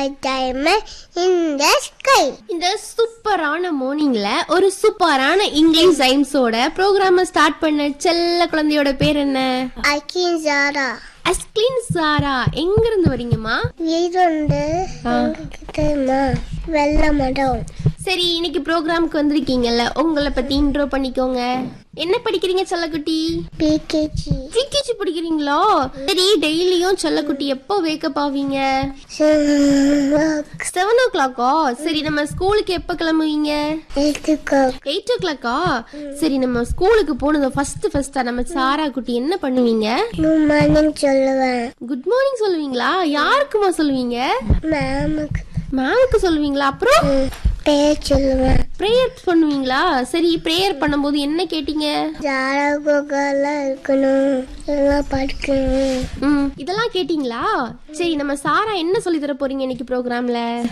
like diamond in the sky. இந்த சூப்பரான மார்னிங்ல ஒரு சூப்பரான இங்கிலீஷ் ரைம்ஸோட ப்ரோக்ராம ஸ்டார்ட் பண்ண செல்ல குழந்தையோட பேர் என்ன Akin Zara. அஸ்கிலின் சாரா எங்க இருந்து வரீங்கம்மா வீடுண்டு தெரியுமா வெள்ள மடம் சரி இன்னைக்கு ப்ரோக்ராமுக்கு வந்திருக்கீங்கல்ல உங்களை பத்தி இன்ட்ரோ பண்ணிக்கோங்க என்ன படிக்கிறீங்க செல்லக்குட்டி பிகேஜி ஜிகிச்சு படிக்கிறீங்களோ சரி டெய்லியும் செல்லக்குட்டி எப்போ வேக்கப் ஆவீங்க செவன் ஓ கிளாக்கா சரி நம்ம ஸ்கூலுக்கு எப்போ கிளம்புவீங்க எடுத்துக்கோ எயிட் ஓ கிளாக்கா சரி நம்ம ஸ்கூலுக்கு போனது ஃபர்ஸ்ட் ஃபர்ஸ்டா நம்ம சாரா குட்டி என்ன பண்ணுவீங்க மார்னிங் சொல்லுவேன் குட் மார்னிங் சொல்லுவீங்களா யாருக்குமா சொல்லுவீங்க மேமுக்கு மேமுக்கு சொல்லுவீங்களா அப்புறம் பேர் சொல்லுவேன் ப்ரேயர் பண்ணுவீங்களா சரி ப்ரேயர் பண்ணும்போது என்ன கேட்டீங்க ஜாரா கோகாலாம் இருக்கணும் எல்லாம் படிக்கணும் ம் இதெல்லாம் கேட்டீங்களா சரி நம்ம சாரா என்ன சொல்லி தர போறீங்க இன்னைக்கு ப்ரோக்ராம்ல